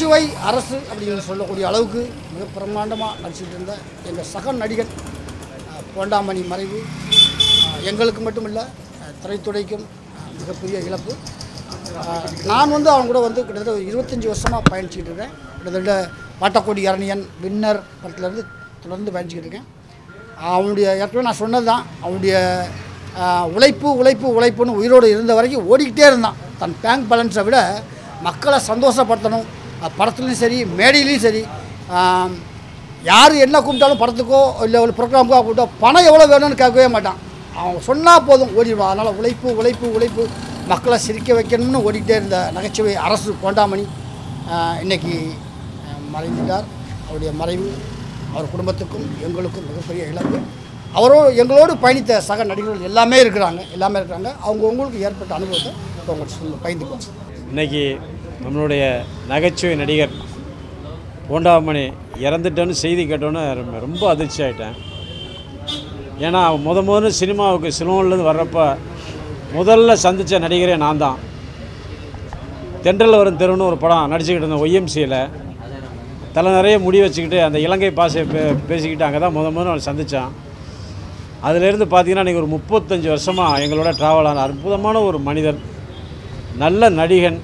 நகைச்சுவை அரசு அப்படின்னு சொல்லக்கூடிய அளவுக்கு மிக பிரம்மாண்டமாக நடிச்சிட்டு இருந்த எங்கள் சக நடிகர் அஹ், போண்டாமணி மறைவு அஹ், எங்களுக்கு மட்டும் இல்லை அஹ், திரைத்துறைக்கும் அஹ், மிகப்பெரிய இழப்பு அஹ், நான் வந்து அவங்க கூட வந்து கிட்டத்தட்ட ஒரு இருபத்தஞ்சி வருஷமாக பயணிச்சுக்கிட்டு இருக்கேன் கிட்டத்தட்ட வாட்டக்கோடி இரணியன் வின்னர் படத்துலேருந்து தொடர்ந்து பயணிச்சுக்கிட்டு இருக்கேன் அவனுடைய ஏற்கனவே நான் சொன்னது தான் அவனுடைய ஆஹ், உழைப்பு உழைப்பு உழைப்புன்னு உயிரோடு இருந்த வரைக்கும் ஓடிக்கிட்டே இருந்தான் தன் பேங்க் பேலன்ஸை விட மக்களை சந்தோஷப்படுத்தணும் அஹ், படத்துலையும் சரி மேடையிலையும் சரி ஆம், யார் என்ன கூப்பிட்டாலும் படத்துக்கோ இல்லை ஒரு ப்ரோக்ராமுக்கோ கூப்பிட்டா பணம் எவ்வளோ வேணும்னு கேட்கவே மாட்டான் அவன் சொன்னால் போதும் ஓடிடுவான் அதனால் உழைப்பு உழைப்பு உழைப்பு மக்களை சிரிக்க வைக்கணும்னு ஓடிக்கிட்டே இருந்த நகைச்சுவை அரசு போண்டாமணி ஆஹ், இன்னைக்கு ஆஹ், மறைந்துட்டார் அவருடைய மறைவு அவர் குடும்பத்துக்கும் எங்களுக்கும் மிகப்பெரிய இழப்பு அவரோ எங்களோடு பயணித்த சக நடிகர்கள் எல்லாமே இருக்கிறாங்க எல்லாமே இருக்கிறாங்க அவங்க உங்களுக்கு ஏற்பட்ட அனுபவத்தை இப்போ உங்களுக்கு சொல்ல பயந்துக்குவோம் இன்னைக்கு நம்மளுடைய நகைச்சுவை நடிகர் போண்டாமணி இறந்துட்டோன்னு செய்தி கேட்டோன்னே ரொம்ப ரொம்ப அதிர்ச்சி ஆகிட்டேன் ஏன்னா முத முதல்ல சினிமாவுக்கு சினிமாவிலேருந்து வர்றப்ப முதல்ல சந்தித்த நடிகரே நான் தான் தென்றல் வரும் தெருவுன்னு ஒரு படம் நடிச்சுக்கிட்டு இருந்தேன் ஒய்எம்சியில் தலை நிறைய முடி வச்சுக்கிட்டு அந்த இலங்கை பாஷையை பே பேசிக்கிட்டு அங்கே தான் முத முதல்ல அவனை சந்தித்தான் அதுலேருந்து பார்த்தீங்கன்னா இன்றைக்கி ஒரு முப்பத்தஞ்சு வருஷமாக எங்களோட ட்ராவல் ஆன அற்புதமான ஒரு மனிதன் நல்ல நடிகன்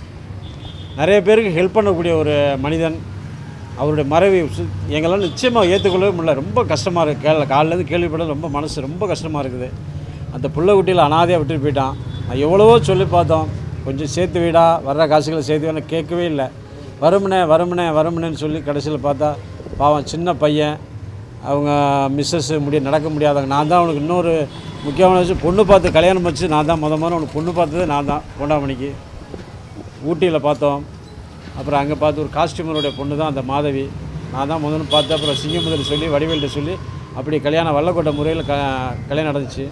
நிறைய பேருக்கு ஹெல்ப் பண்ணக்கூடிய ஒரு மனிதன் அவருடைய மறைவை சு- எங்களால் நிச்சயமாக ஏற்றுக்கொள்ளவே முடியல ரொம்ப கஷ்டமாக இருக்குது கேள்வி காலிலேருந்து கேள்விப்பட ரொம்ப மனசு ரொம்ப கஷ்டமாக இருக்குது அந்த புள்ள குட்டியில் அனாதையாக விட்டுட்டு போயிட்டான் நான் எவ்வளவோ சொல்லி பார்த்தோம் கொஞ்சம் சேர்த்து வீடா வர்ற காசுகளை சேர்த்து வேணும் கேட்கவே இல்லை வருமுனே வருமுனே வருமுனேன்னு சொல்லி கடைசியில் பார்த்தா பாவம் சின்ன பையன் அவங்க மிஸ்ஸஸ் முடிய நடக்க முடியாதவங்க நான் தான் அவனுக்கு இன்னொரு முக்கியமான விஷயம் பொண்ணு பார்த்து கல்யாணம் வச்சு நான் தான் முத முதல்ல அவனுக்கு பொண்ணு பார்த்தது நான் தான் பொண்டாமணிக்கு ஊட்டியில் பார்த்தோம் அப்புறம் அங்கே பார்த்து ஒரு காஸ்டியூமருடைய பொண்ணு தான் அந்த மாதவி நான் தான் முதல்ல பார்த்து அப்புறம் சிங்கமுதல் சொல்லி வடிவேல்கிட்ட சொல்லி அப்படி கல்யாணம் வல்லக்கோட்டை முறையில் க கல்யாணம் நடந்துச்சு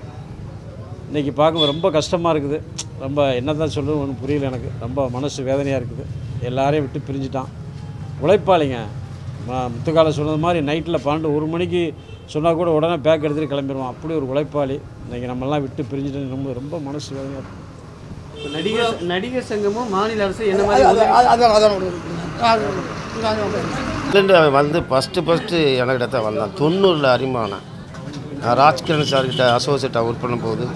இன்றைக்கி பார்க்கும்போது ரொம்ப கஷ்டமாக இருக்குது ரொம்ப என்ன தான் சொல்கிறது ஒன்றும் புரியல எனக்கு ரொம்ப மனசு வேதனையாக இருக்குது எல்லாரையும் விட்டு பிரிஞ்சுட்டான் உழைப்பாளிங்க ம- முத்துக்கால சொன்னது மாதிரி நைட்டில் பன்னெண்டு ஒரு மணிக்கு சொன்னால் கூட உடனே பேக் எடுத்துகிட்டு கிளம்பிடுவான் அப்படி ஒரு உழைப்பாளி இன்றைக்கி நம்மலாம் விட்டு பிரிஞ்சுட்டு ரொம்ப ரொம்ப மனசு வேதனையாக இருக்குது இப்ப நடிகர் நடிகர் சங்கமும் மாநில அரசு என்ன மாதிரி அது- உதவி- அது- அதான் அதான் ஒரு- அது- அது- இங்கிலாந்து அவன் வந்து ஃபஸ்ட்டு ஃபஸ்ட்டு என்கிட்ட தான் வந்தான் தொண்ணூறில் அறிமுகமானேன் நான் ராஜ்கிரண் சார்கிட்ட அசோசியேட்டாக ஒர்க் பண்ணும்போது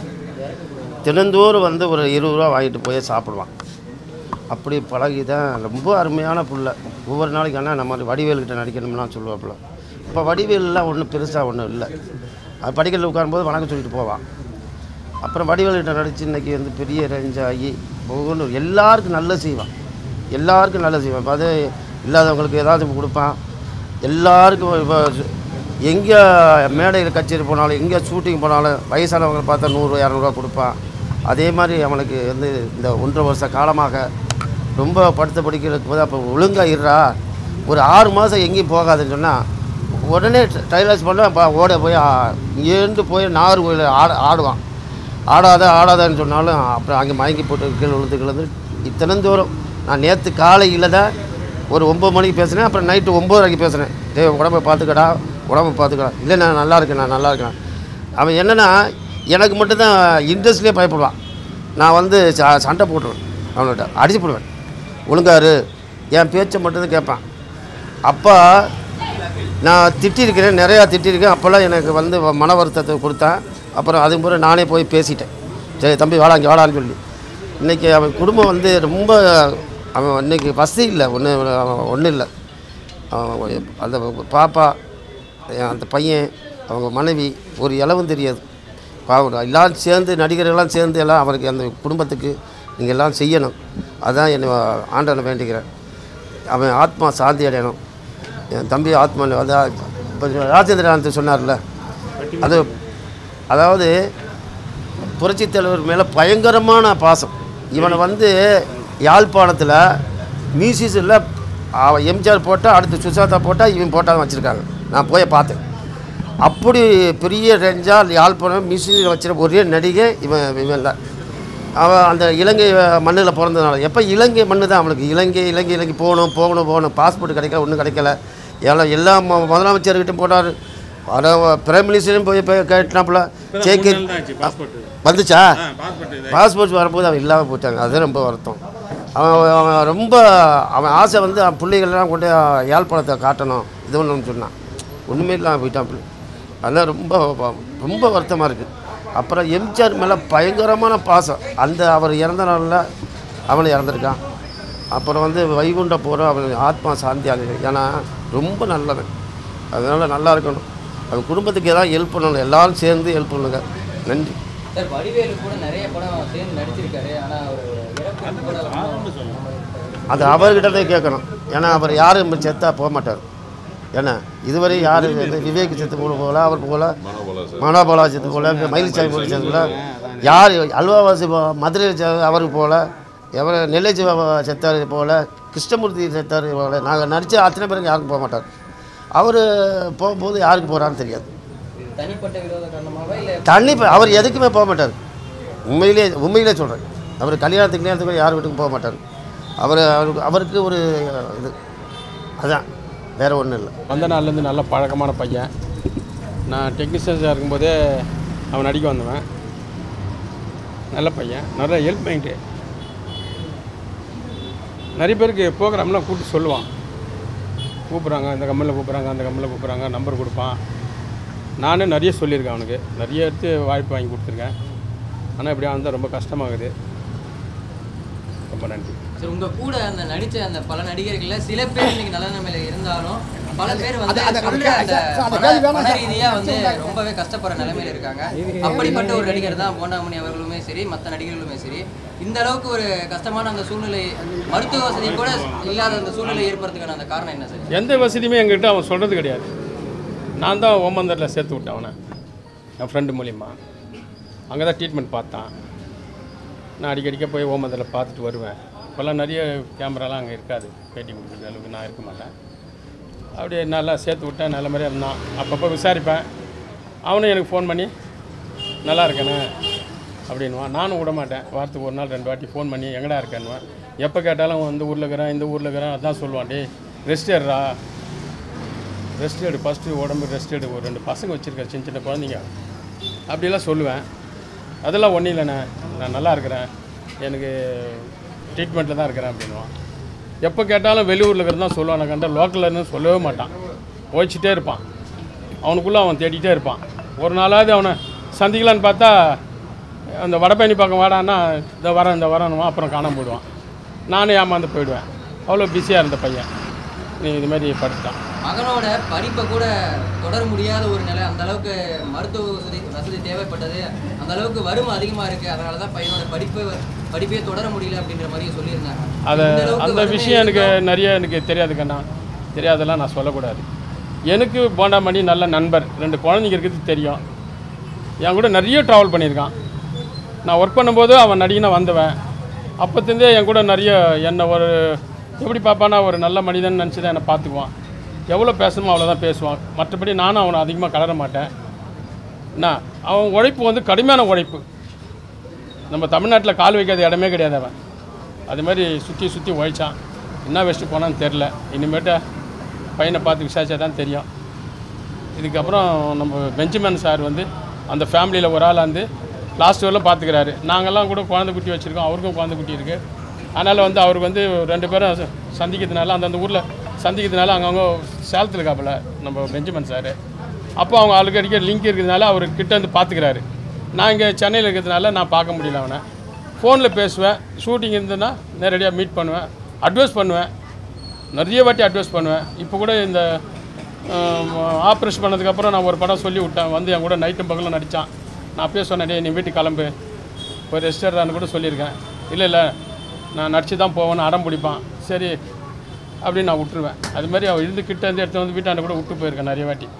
தினந்தோறும் வந்து ஒரு இருபது ரூபா வாங்கிட்டு போய் சாப்பிடுவான் அப்படி பழகி தான் ரொம்ப அருமையான புள்ள ஒவ்வொரு நாளைக்கு அண்ணா நம்ம வடிவேலுக்கிட்ட நடிக்கணும்லாம் சொல்லுவாப்புல இப்போ வடிவேலுலாம் ஒன்றும் பெருசாக ஒன்றும் இல்லை அது படிக்கலில் உட்காரும்போது வணக்கம் சொல்லிட்டு போவான் அப்புறம் வடிவேலுக்கிட்ட நடித்து இன்னைக்கு வந்து பெரிய ரேஞ்ச் ஆகி ஒவ்வொன்றும் எல்லாருக்கும் நல்லது செய்வான் எல்லாருக்கும் நல்லது செய்வான் இப்போ அது இல்லாதவங்களுக்கு ஏதாவது கொடுப்பான் எல்லாருக்கும் இப்போ எங்கே மேடையில் கச்சேரி போனாலும் எங்கே ஷூட்டிங் போனாலும் வயசானவங்களை பார்த்தா நூறுரூவா இரநூறுவா கொடுப்பான் அதே மாதிரி அவனுக்கு வந்து இந்த ஒன்றரை வருஷ காலமாக ரொம்ப படுத்த படிக்கிறதுக்கு போது அப்போ ஒழுங்காக இருறா ஒரு ஆறு மாதம் எங்கேயும் போகாதுன்னு சொன்னால் உடனே டைலர்ஸ் பண்ண அப்போ ஓட போய் ஆ- இங்கேருந்து போய் நாகர் கோயில் ஆட ஆடுவான் ஆடாத ஆடாதன்னு சொன்னாலும் அப்புறம் அங்கே மயங்கி போட்டு கீழே விழுந்து கிழந்து இத்தனந்தோறும் நான் நேற்று காலையில் தான் ஒரு ஒம்பது மணிக்கு பேசினேன் அப்புறம் நைட்டு ஒம்பது வரைக்கும் பேசுனேன் டேய் உடம்பை பார்த்துக்கடா உடம்பை பார்த்துக்கடா இல்லை நான் நல்லா இருக்கேன் நான் நல்லா இருக்கேன் அவன் என்னென்னா எனக்கு மட்டும்தான் இண்டஸ்ட்ரியிலே பயப்படுவான் நான் வந்து ச- சண்டை போட்டுருவேன் அவன்கிட்ட அடிச்சு போடுவேன் ஒழுங்காரு என் பேச்சை மட்டும்தான் கேட்பான் அப்போ நான் திட்டிருக்கிறேன் நிறையா திட்டிருக்கேன் அப்போல்லாம் எனக்கு வந்து வ- மன வருத்தத்தை கொடுத்தேன் அப்புறம் அதுக்கு பிறகு நானே போய் பேசிட்டேன் சரி தம்பி வாடா இங்கே வாடான்னு சொல்லி இன்றைக்கி அவன் குடும்பம் வந்து ரொம்ப அவன் இன்னைக்கு வசதி இல்லை ஒன்று ஒன்றும் இல்லை அவன் அந்த பாப்பா என் அந்த பையன் அவங்க மனைவி ஒரு இளவும் தெரியாது பாவம் எல்லாம் சேர்ந்து நடிகர்கள்லாம் சேர்ந்து எல்லாம் அவருக்கு அந்த குடும்பத்துக்கு நீங்கள் எல்லாம் செய்யணும் அதான் என்னை ஆண்டவனை வேண்டிக்கிறேன் அவன் ஆத்மா சாந்தி அடையணும் என் தம்பி ஆத்மா அதான் இப்போ ராஜேந்திரநாத் சொன்னார்ல அது அதாவது புரட்சித் தலைவர் மேலே பயங்கரமான பாசம் இவனை வந்து யாழ்ப்பாணத்தில் மியூசியத்தில் அவன் எம்ஜிஆர் போட்டால் அடுத்து சுசாதா போட்டால் இவன் போட்டால் வச்சுருக்காங்க நான் போய் பார்த்தேன் அப்படி பெரிய ரேஞ்சாக யாழ்ப்பாணம் மியூசியம் வச்சிருக்க ஒரே நடிகை இவன் இவன் தான் அவன் அந்த இலங்கை மண்ணில் பிறந்ததுனால எப்போ இலங்கை மண்ணு தான் அவனுக்கு இலங்கை இலங்கை இலங்கை போகணும் போகணும் போகணும் பாஸ்போர்ட் கிடைக்கல ஒன்றும் கிடைக்கல எல்லாம் எல்லா ம- முதலமைச்சர்கிட்ட போட்டார் பிரைம் மினிஸ்டரும் போய் போய் கேட்டாப்புல சேகர் வந்துச்சா பாஸ்போர்ட் வரும்போது அவன் இல்லாமல் போயிட்டாங்க அது ரொம்ப வருத்தம் அவன் அவன் ரொம்ப அவன் ஆசை வந்து அவன் பிள்ளைகள்லாம் கொண்டு யாழ்ப்பாணத்தை காட்டணும் இது ஒன்று சொன்னான் ஒன்றுமே இல்லாமல் போயிட்டான் பிள்ளை அதெல்லாம் ரொம்ப வ- ரொம்ப வருத்தமாக இருக்குது அப்புறம் எம்ஜிஆர் மேலே பயங்கரமான பாசம் அந்த அவர் இறந்த நாளில் அவனை இறந்துருக்கான் அப்புறம் வந்து வைகுண்ட போகிற அவன் ஆத்மா சாந்தி அடையும் ஏன்னா ரொம்ப நல்லவன் அதனால் நல்லா இருக்கணும் அவன் குடும்பத்துக்கு ஏதாவது ஹெல்ப் பண்ணணும் எல்லாரும் சேர்ந்து ஹெல்ப் பண்ணுங்க நன்றி சார் வடிவேலு கூட நிறைய படம் சேர்ந்து நடிச்சிருக்காரு ஆனா அவர் இறப்பு கூட அது அவர்கிட்ட தான் கேட்கணும் ஏன்னா அவர் யாரும் செத்தா போக மாட்டார் ஏன்னா இதுவரை யார் விவேக் செத்து போல போல அவர் போல மனோபாலா செத்து போல மயில்சாமி போல செத்து போல யார் அல்வாவாசி போ- மதுரை செ- அவர் போல எவர் நெல்லை சிவா செத்தார் போல கிருஷ்ணமூர்த்தி செத்தார் போல நாங்கள் நடித்த அத்தனை பேருக்கு யாருக்கும் போக மாட்டார் அவர் போகும்போது யாருக்கு போகிறான்னு தெரியாது தனிப்பட்ட விரோத காரணமாவா இல்ல தண்ணி ப- அவர் எதுக்குமே போக மாட்டார் உண்மையிலே உண்மையிலே சொல்கிறேன் அவர் கல்யாணத்துக்கு நேரத்துக்கு கூட யார் வீட்டுக்கும் போக மாட்டார் அவர் அவருக்கு அவருக்கு ஒரு இது அதான் வேற ஒன்றும் இல்லை வந்த நாள்லேருந்து நல்ல பழக்கமான பையன் நான் டெக்னீஷியன்ஸாக இருக்கும்போதே அவன் நடிக்க வந்தவன் நல்ல பையன் நல்ல ஹெல்ப் மைண்டு நிறைய பேருக்கு ப்ரோக்ராம்லாம் கூப்பிட்டு சொல்லுவான் கூப்பிட்றாங்க இந்த கம்பெனியில் கூப்பிட்றாங்க அந்த கம்பெனியில் கூப்பிட்றாங்க நம்பர் கொடுப்பான் நானே நிறைய சொல்லியிருக்கேன் அவனுக்கு நிறைய எடுத்து வாய்ப்பு வாங்கி கொடுத்துருக்கேன் ஆனால் இப்படியா வந்தால் ரொம்ப கஷ்டமாகுது ரொம்ப நன்றி சரி உங்க கூட அந்த நடிச்ச அந்த பல நடிகர்கள்ல சில பேர் இன்னைக்கு நல்ல நிலைமையில இருந்தாலும் பல பேர் வந்து அது- அது- சொல்ற அந்த அது- அது பண- கேள்வி வேணாம் பண சார். ரீதியா வந்து ரொம்பவே கஷ்டப்படுற நிலைமையில இருக்காங்க அப்படிப்பட்ட ஒரு நடிகர் தான் போண்டாமணி அவர்களுமே சரி மற்ற நடிகர்களுமே சரி இந்த அளவுக்கு ஒரு கஷ்டமான அந்த சூழ்நிலை மருத்துவ வசதி கூட இல்லாத அந்த சூழ்நிலை ஏற்படுறதுக்கான அந்த காரணம் என்ன சார் எந்த வசதியுமே எங்ககிட்ட அவன் சொல்கிறது கிடையாது நான் தான் ஓமந்தரில் சேர்த்து விட்டேன் அவனை என் ஃப்ரெண்டு மூலிமா அங்கே தான் ட்ரீட்மெண்ட் பார்த்தான் நான் அடிக்கடிக்க போய் ஓமந்தரில் பார்த்துட்டு வருவேன் இப்போல்லாம் நிறைய கேமராலாம் அங்கே இருக்காது பேட்டி கொடுக்குற அளவுக்கு நான் இருக்க மாட்டேன் அப்படியே நல்லா சேர்த்து விட்டேன் நல்ல மாதிரியாக இருந்தான் அப்பப்போ விசாரிப்பேன் அவனும் எனக்கு ஃபோன் பண்ணி நல்லா இருக்கேனே அப்படின்வான் நானும் விட மாட்டேன் வாரத்துக்கு ஒரு நாள் ரெண்டு வாட்டி ஃபோன் பண்ணி எங்கடா இருக்கேன்னுவேன் எப்போ கேட்டாலும் இந்த ஊரில் இருக்கிறேன் இந்த ஊரில் இருக்கிறேன் அதான் சொல்லுவான் டேய் ரெஸ்ட் எடுறா ரெஸ்ட் எடு ஃபஸ்ட்டு உடம்பு ரெஸ்ட் எடு ஒரு ரெண்டு பசங்க வச்சுருக்கேன் சின்ன சின்ன குழந்தைங்க அப்படிலாம் சொல்லுவேன் அதெல்லாம் ஒன்றும் இல்லைண்ணே நான் நல்லா இருக்கிறேன் எனக்கு ட்ரீட்மெண்ட்டில் தான் இருக்கிறேன் அப்படின்வான் எப்போ கேட்டாலும் வெளியூரில் இருக்கிறது தான் சொல்லுவான் நான் கண்ட லோக்கலில் இருந்து சொல்லவே மாட்டான் ஓய்ச்சிட்டே இருப்பான் அவனுக்குள்ளே அவன் தேடிட்டே இருப்பான் ஒரு நாளாவது அவனை சந்திக்கலான்னு பார்த்தா அந்த வடபழனி பக்கம் வாடான்னா இந்த வரேன் இந்த வரேன்னுவான் அப்புறம் காணாம போயிடுவான் நானும் ஏமாந்து போயிடுவேன் அவ்வளோ பிஸியாக இருந்த பையன் நீ இது மாதிரி படுத்துட்டான் மகனோட படிப்பை கூட தொடர முடியாத ஒரு நிலை அந்த அளவுக்கு மருத்துவ வசதி வசதி தேவைப்பட்டது அந்த அளவுக்கு வறுமை அதிகமா இருக்கு அதனால தான் பையனோட படிப்பு படிப்பே தொடர முடியல அப்படின்ற மாதிரி சொல்லியிருந்தாங்க அதை இந்த அளவுக்கு அந்த வறுமை விஷயம் எனக்கு இருந்தும் நிறைய எனக்கு தெரியாது கண்ணா தெரியாதெல்லாம் நான் சொல்லக்கூடாது எனக்கு போண்டாமணி நல்ல நண்பர் ரெண்டு குழந்தைங்க இருக்கிறது தெரியும் என் கூட நிறைய ட்ராவல் பண்ணியிருக்கான் நான் ஒர்க் பண்ணும்போது அவன் நடிகனாக வந்தவன் அப்போத்துலேருந்தே என் கூட நிறைய என்னை ஒரு எப்படி பார்ப்பானா ஒரு நல்ல மனிதன் நினச்சி தான் என்னை பார்த்துக்குவான் எவ்வளோ பேசணுமோ அவ்வளோதான் பேசுவான் மற்றபடி நானும் அவனை அதிகமாக கலர மாட்டேன் என்ன அவன் உழைப்பு வந்து கடுமையான உழைப்பு நம்ம தமிழ்நாட்டில் கால் வைக்காத இடமே கிடையாது அவன் அது மாதிரி சுற்றி சுற்றி உழைச்சான் என்ன வச்சுட்டு போனான்னு தெரில இனிமேட்டு பையனை பார்த்து விசாரிச்சா தான் தெரியும் இதுக்கப்புறம் நம்ம பெஞ்சமின் சார் வந்து அந்த ஃபேமிலியில் ஒரு ஆள் வந்து லாஸ்ட் வரலும் பார்த்துக்கிறாரு நாங்கள்லாம் கூட குழந்தை குட்டி வச்சுருக்கோம் அவருக்கும் குழந்தை குட்டி இருக்குது அதனால் வந்து அவருக்கு வந்து ரெண்டு பேரும் ச- சந்திக்கிறதுனால அந்தந்த ஊரில் சந்திக்கிறதுனால அங்கங்கே சேலத்தில் இருக்காப்புல நம்ம பெஞ்சமின் சார் அப்போ அவங்க ஆளுக்கு அடிக்க லிங்க் இருக்கிறதுனால அவர் கிட்ட வந்து பார்த்துக்கிறாரு நான் இங்கே சென்னையில் இருக்கிறதுனால நான் பார்க்க முடியல அவனை ஃபோனில் பேசுவேன் ஷூட்டிங் இருந்ததுன்னா நேரடியாக மீட் பண்ணுவேன் அட்வைஸ் பண்ணுவேன் நிறைய வாட்டி அட்வைஸ் பண்ணுவேன் இப்போ கூட இந்த ஆப்ரேஷன் பண்ணதுக்கப்புறம் நான் ஒரு படம் சொல்லி விட்டேன் வந்து என் கூட நைட்டும் பகலும் நடித்தான் நான் அப்பயே சொன்னேன் "டேய், நீ வீட்டுக்கு கிளம்பு போய் ரெஸ்ட் எடுறான்னு கூட சொல்லியிருக்கேன் இல்லை இல்லை நான் நடிச்சு தான் போவேன்னு அடம் பிடிப்பான் சரி அப்படின்னு நான் விட்டுருவேன் அது மாதிரி அவள் இருந்து கிட்ட இருந்து எடுத்து வந்து வீட்டாண்ட கூட விட்டு போயிருக்கேன் நிறைய வாட்டி